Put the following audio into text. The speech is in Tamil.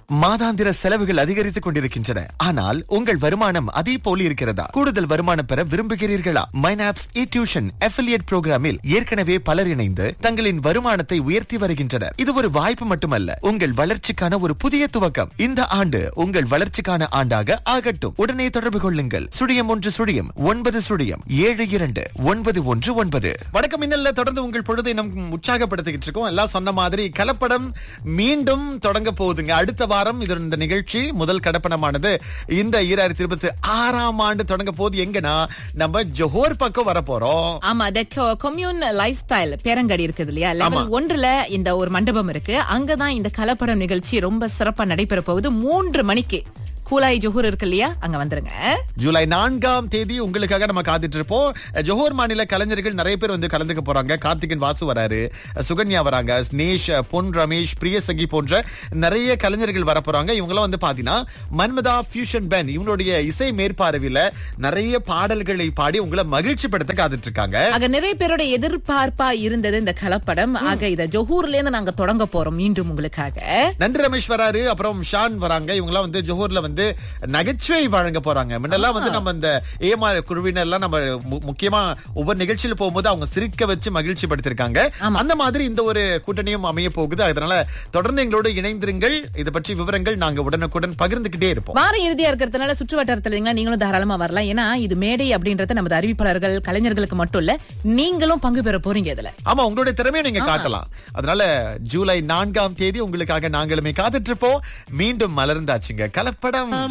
மாதாந்திர செலவுகள் அதிகரித்துக் கொண்டிருக்கின்றன ஆனால் உங்கள் வருமானம் அதே போல் இருக்கிறதா கூடுதல் வருமானம் பெற விரும்புகிறீர்களா மைனாப்ஸ் இ டியூஷன் அஃபிலியேட் புரோகிராமில் ஏற்கனவே பலர் இணைந்து தங்களின் வருமானத்தை உயர்த்தி வருகின்றனர் இது ஒரு வாய்ப்பு மட்டுமல்ல உங்கள் வளர்ச்சிக்கான ஒரு புதிய துவக்கம் இந்த ஆண்டு உங்கள் வளர்ச்சிக்கான ஆண்டாக ஆகட்டும் உடனே தொடர்பு கொள்ளுங்கள் சுழியம் ஒன்று சுழியம் ஒன்பது சுழியம் ஏழு இரண்டு ஒன்பது ஒன்று ஒன்பது வணக்கம் இன்னல்ல தொடர்ந்து உங்கள் பொழுதை நம் உற்சாகப்படுத்திக்கிட்டு இருக்கோம் எல்லாம் சொன்ன மாதிரி கலப்படம் மீண்டும் தொடங்க போகுதுங்க அடுத்த வாரம் இது இந்த நிகழ்ச்சி முதல் கடப்பணமானது இந்த ஈராயிரத்தி இருபத்தி ஆறாம் ஆண்டு தொடங்க போகுது எங்கன்னா நம்ம ஜோஹர் பக்கம் வர போறோம் ஆமா the கொம்யூன் லைஃப் ஸ்டைல் பேரங்காடி இருக்குது இல்லையா லெவல் ஒன்றுல இந்த ஒரு மண்டபம் இருக்கு அங்கதான் இந்த கலப்படம் நிகழ்ச்சி ரொம்ப சிறப்பா நடைபெற போகுது மூன்று மணிக்கு கூலாய் ஜோஹர் இருக்கு இல்லையா அங்க வந்துருங்க ஜூலை நான்காம் தேதி உங்களுக்காக நம்ம காத்துட்டு இருப்போம் ஜோஹர் மாநில கலைஞர்கள் நிறைய பேர் வந்து கலந்துக்க போறாங்க கார்த்திகன் வாசு வராரு சுகன்யா வராங்க ஸ்னேஷ் பொன் ரமேஷ் பிரியசகி போன்ற நிறைய கலைஞர்கள் வர போறாங்க இவங்களாம் வந்து பாத்தீங்கன்னா மன்மதா ஃபியூஷன் பேண்ட் இவங்களுடைய இசை மேற்பார்வையில நிறைய பாடல்களை பாடி உங்களை மகிழ்ச்சி படுத்த காத்துட்டு இருக்காங்க அங்க நிறைய பேரோட எதிர்பார்ப்பா இருந்தது இந்த கலப்படம் ஆக இத ஜோஹூர்ல இருந்து நாங்க தொடங்க போறோம் மீண்டும் உங்களுக்காக நன்றி ரமேஷ் வராரு அப்புறம் ஷான் வராங்க இவங்கலாம் வந்து ஜோஹர்ல வந்து நகைச்சுவை வழங்க போறாங்க முன்னெல்லாம் வந்து நம்ம இந்த ஏமா குழுவினர் எல்லாம் நம்ம மு- முக்கியமா ஒவ்வொரு நிகழ்ச்சியில போகும்போது அவங்க சிரிக்க வச்சு மகிழ்ச்சி படுத்திருக்காங்க அந்த மாதிரி இந்த ஒரு கூட்டணியும் அமைய போகுது அதனால தொடர்ந்து எங்களோடு இணைந்திருங்கள் இதை பற்றி விவரங்கள் நாங்க உடனுக்குடன் பகிர்ந்துகிட்டே இருப்போம் வார இறுதியா இருக்கிறதுனால சுற்று வட்டாரத்துல இருந்தீங்கன்னா நீங்களும் தாராளமா வரலாம் ஏன்னா இது மேடை அப்படின்றது நமது அறிவிப்பாளர்கள் கலைஞர்களுக்கு மட்டும் இல்ல நீங்களும் பங்கு பெற போறீங்க இதுல ஆமா உங்களுடைய திறமையை நீங்க காட்டலாம் அதனால ஜூலை நான்காம் தேதி உங்களுக்காக நாங்களுமே காத்துட்டு இருப்போம் மீண்டும் மலர்ந்தாச்சுங்க கலப்படம்